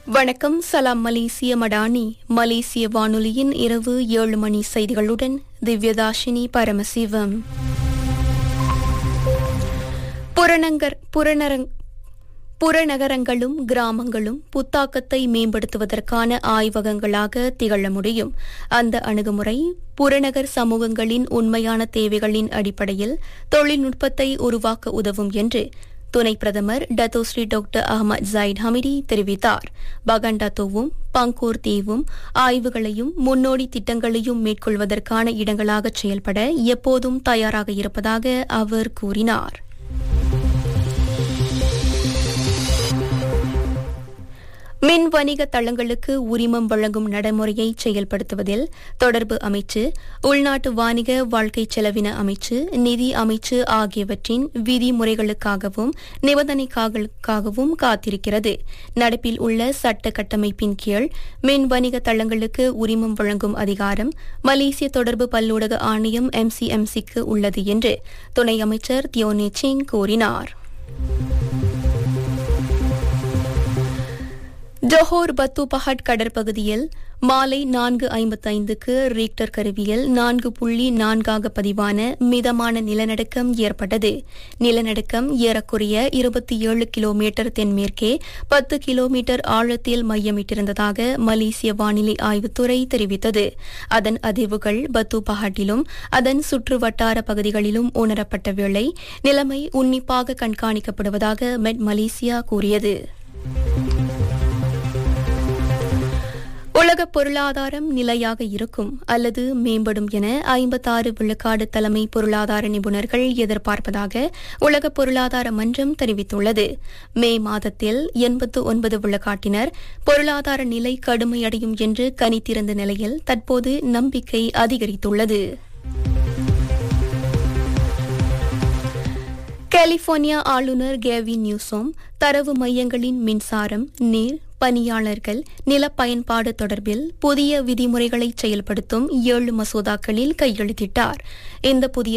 வணக்கம் சலாம் மலேசிய மடானி மலேசிய வானொலியின் இரவு ஏழு மணி செய்திகளுடன் திவ்யதாஷினி பரமசிவம் புறநகர் புறநரங் புறநகரங்களும் கிராமங்களும் புத்தாக்கத்தை மேம்படுத்துவதற்கான ஆய்வகங்களாக திகழ முடியும் அந்த அணுகுமுறை புறநகர் சமூகங்களின் உண்மையான தேவைகளின் அடிப்படையில் தொழில்நுட்பத்தை உருவாக்க உதவும் என்று துணை பிரதமர் Datuk Seri doctor Ahmad Zahid Hamidi தெரிவித்தார் பகண்டாத்தோவும் பங்கூர் தீவும் ஆய்வுகளையும் முன்னோடி திட்டங்களையும் மேற்கொள்வதற்கான இடங்களாக செயல்பட எப்போதும் தயாராக இருப்பதாக அவர் கூறினார் மின் வணிக தளங்களுக்கு உரிமம் வழங்கும் நடைமுறையை செயல்படுத்துவதில் தொடர்பு அமைச்சு உள்நாட்டு வாணிக வாழ்க்கை செலவின அமைச்சு நிதி அமைச்சு ஆகியவற்றின் விதிமுறைகளுக்காகவும் நிபந்தனைக்காகவும் காத்திருக்கிறது நடப்பில் உள்ள சட்ட கட்டமைப்பின் கீழ் மின் வணிக தளங்களுக்கு உரிமம் வழங்கும் அதிகாரம் மலேசிய தொடர்பு பல்லூடக ஆணையம் எம்சிஎம்சிக்கு உள்ளது என்று துணை அமைச்சர் தியோனே சிங் கூறினார் ஜோஹோர் பத்து பஹட் கடற்பகுதியில் மாலை நான்கு ஐம்பத்தைந்துக்கு ரீக்டர் கருவியில் நான்கு புள்ளி நான்காக பதிவான மிதமான நிலநடுக்கம் ஏற்பட்டது நிலநடுக்கம் ஏறக்குறைய இருபத்தி ஏழு கிலோமீட்டர் தென்மேற்கே பத்து கிலோமீட்டர் ஆழத்தில் மையமிட்டிருந்ததாக மலேசிய வானிலை ஆய்வுத்துறை தெரிவித்தது அதன் அதிர்வுகள் பத்து பஹட்டிலும் அதன் சுற்று வட்டார பகுதிகளிலும் உணரப்பட்ட வேளை நிலைமை உன்னிப்பாக கண்காணிக்கப்படுவதாக மெட் மலேசியா கூறியது உலக பொருளாதாரம் நிலையாக இருக்கும் அல்லது மேம்படும் என ஐம்பத்தாறு விழுக்காடு தலைமை பொருளாதார நிபுணர்கள் எதிர்பார்ப்பதாக உலக பொருளாதார மன்றம் தெரிவித்துள்ளது மே மாதத்தில் எண்பத்து ஒன்பது விழுக்காட்டினர் பொருளாதார நிலை கடுமையடையும் என்று கணித்திருந்த நிலையில் தற்போது நம்பிக்கை அதிகரித்துள்ளது கலிபோர்னியா ஆளுநர் கேவின் நியூசோம் தரவு மையங்களின் மின்சாரம் நீர் பணியாளர்கள் நில பயன்பாடு தொடர்பில் புதிய விதிமுறைகளை செயல்படுத்தும் ஏழு மசோதாக்களில் கையெழுத்திட்டார் இந்த புதிய